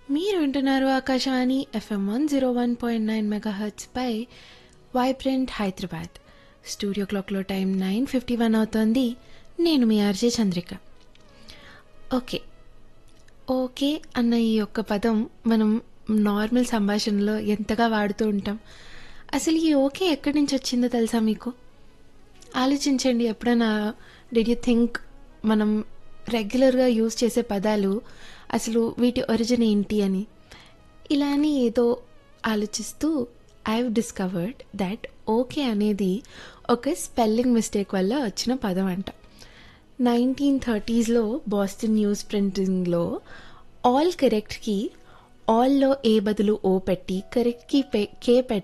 మీరు వింటున్నారు ఆకాశవాణి FM one zero one point nine megahertz పై వైబ్రెంట్ హైదరాబాద్ స్టూడియో క్లాక్లో టైం నైన్ ఫిఫ్టీ వన్ అవుతోంది నేను మీ ఆర్జే చంద్రిక ఓకే ఓకే అన్న ఈ యొక్క పదం మనం నార్మల్ సంభాషణలో ఎంతగా వాడుతూ ఉంటాం అసలు ఈ ఓకే ఎక్కడి నుంచి వచ్చిందో తెలుసా మీకు ఆలోచించండి ఎప్పుడైనా డిడ్ యూ థింక్ మనం రెగ్యులర్గా యూజ్ చేసే పదాలు అసలు వీటి ఒరిజిన్ ఏంటి అని ఇలా అని ఏదో ఆలోచిస్తూ I have discovered that okay అనేది ఒక స్పెల్లింగ్ మిస్టేక్ వల్ల వచ్చిన పదం అంట నైన్టీన్ థర్టీస్లో బాస్టన్ న్యూస్ ప్రింటింగ్లో ఆల్ కరెక్ట్కి ఆల్లో ఏ బదులు ఓ పెట్టి కరెక్ట్కి కే పెట్టి